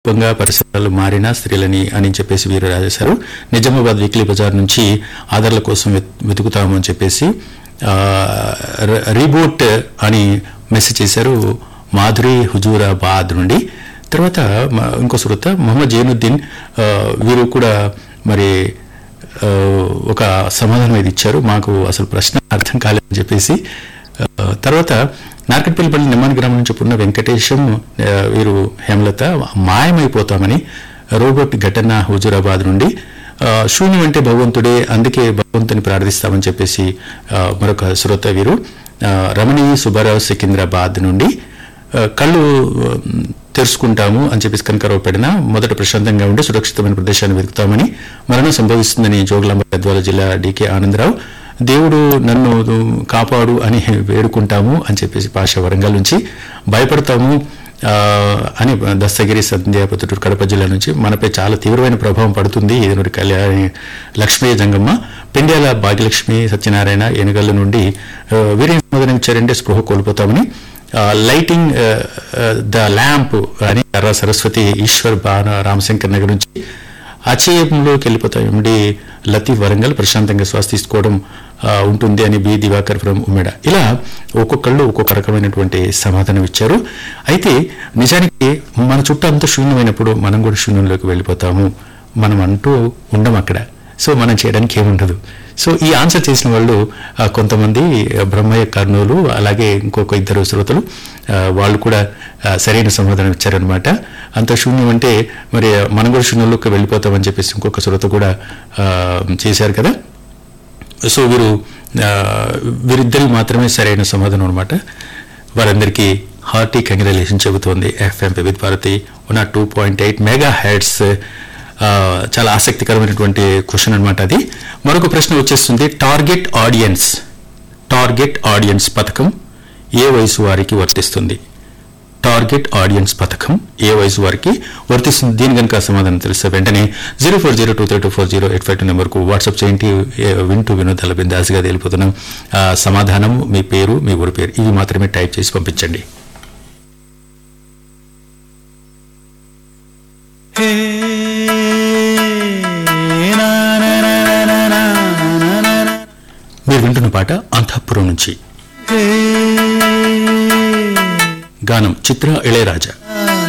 రూపంగా పరిసరాలు మారిన స్త్రీలని అని చెప్పేసి వీరు రాసేశారు నిజామాబాద్ వీక్లీ బజార్ నుంచి ఆధార్ల కోసం వెత్- వెతుకుతాము అని చెప్పేసి ఆ, ర- రీబూట్ అని మెసేజ్ చేశారు మాధురి హుజూరాబాద్ నుండి తర్వాత మ- ఇంకో శ్రోత మొహమ్మద్ జైనుద్దీన్ ఆ, వీరు కూడా మరి ఆ, ఒక సమాధానం ఇది ఇచ్చారు మాకు అసలు ప్రశ్న అర్థం కాలేదని చెప్పేసి ఆ, తర్వాత నార్కట్పల్లిపల్లి నిమ్మాని గ్రామం నుంచి పున్న వెంకటేశం ఆ, వీరు హేమలత మాయమైపోతామని రోబోట్ ఘటన హుజూరాబాద్ నుండి ఆ, శూన్యం అంటే భగవంతుడే అందుకే భగవంతుని ప్రార్థిస్తామని చెప్పేసి ఆ, మరొక శ్రోత వీరు ఆ, రమణి సుబ్బారావు సికింద్రాబాద్ నుండి ఆ, కళ్ళు ఆ, తెరుచుకుంటాము అని చెప్పేసి కనకరావు పెడిన మొదట ప్రశాంతంగా ఉండి సురక్షితమైన ప్రదేశాన్ని వెతుకుతామని మరణం సంభవిస్తుందని జోగులాంబ గద్వాల జిల్లా డికే ఆనందరావు దేవుడు నన్ను కాపాడు అని వేడుకుంటాము అని చెప్పేసి పాష వరంగల్ నుంచి భయపడతాము ఆ, అని దస్తగిరి సంధ్య పొద్దుటూరు కడప జిల్లా నుంచి మనపై చాలా తీవ్రమైన ప్రభావం పడుతుంది ఏదనూరి కళ్యాణి లక్ష్మీ జంగమ్మ పెండ్యాల భాగ్యలక్ష్మి సత్యనారాయణ ఎనుగల్ల నుండి ఆ, వీరేం సమాధానం ఇచ్చారంటే స్పృహ కోల్పోతామని లైటింగ్ ద ల్యాంప్ అని కర్ర సరస్వతి ఈశ్వర్ బాణ రామశంకర్ నగర్ నుంచి అచయంలోకి వెళ్ళిపోతాం ఎండి లతీఫ్ వరంగల్ ప్రశాంతంగా శ్వాస తీసుకోవడం ఆ, ఉంటుంది అని బి దివాకర్ ఫ్రమ్ ఉమెడ ఇలా ఒక్కొక్కళ్ళు ఒక్కొక్క రకమైనటువంటి సమాధానం ఇచ్చారు అయితే నిజానికి మన చుట్టూ అంత శూన్యమైనప్పుడు మనం కూడా శూన్యంలోకి వెళ్ళిపోతాము మనం అంటూ ఉండం అక్కడ సో మనం చేయడానికి ఏముండదు సో ఈ ఆన్సర్ చేసిన వాళ్ళు ఆ, కొంతమంది ఆ, బ్రహ్మయ్య కర్నూలు అలాగే ఇంకొక ఇద్దరు శ్రోతలు ఆ, వాళ్ళు కూడా ఆ, సరైన సమాధానం ఇచ్చారనమాట అంత శూన్యం అంటే మరి మనం కూడా శూన్యంలోకి వెళ్ళిపోతామని చెప్పేసి ఇంకొక శ్రోత కూడా ఆ, చేశారు కదా సో వీరు ఆ, వీరిద్దరి మాత్రమే సరైన సమాధానం అనమాట వారందరికీ హార్టీ కంగ్రాలేషన్ చెబుతోంది ఎఫ్ఎం విత్ భారతి ఉన్న two point eight megahertz చాలా ఆసక్తికరమైనటువంటి క్వశ్చన్ అనమాట అది మరొక ప్రశ్న వచ్చేస్తుంది టార్గెట్ ఆడియన్స్ టార్గెట్ ఆడియన్స్ పథకం ఏ వయసు వారికి వర్తిస్తుంది టార్గెట్ ఆడియన్స్ పథకం ఏ వయసు వారికి వర్తిస్తుంది దీని కనుక సమాధానం తెలిస్తే వెంటనే zero four zero two three two four zero eight five two నెంబర్కు వాట్సాప్ చేయండి ఏ, వింటూ వినోదాల బిందాసుగా తేలిపోతున్నాం ఆ, సమాధానం మీ పేరు మీ ఊరి పేరు ఇవి మాత్రమే టైప్ చేసి పంపించండి మీరు వింటున్న పాట అంతఃపురం నుంచి గానం చిత్ర ఇళయరాజా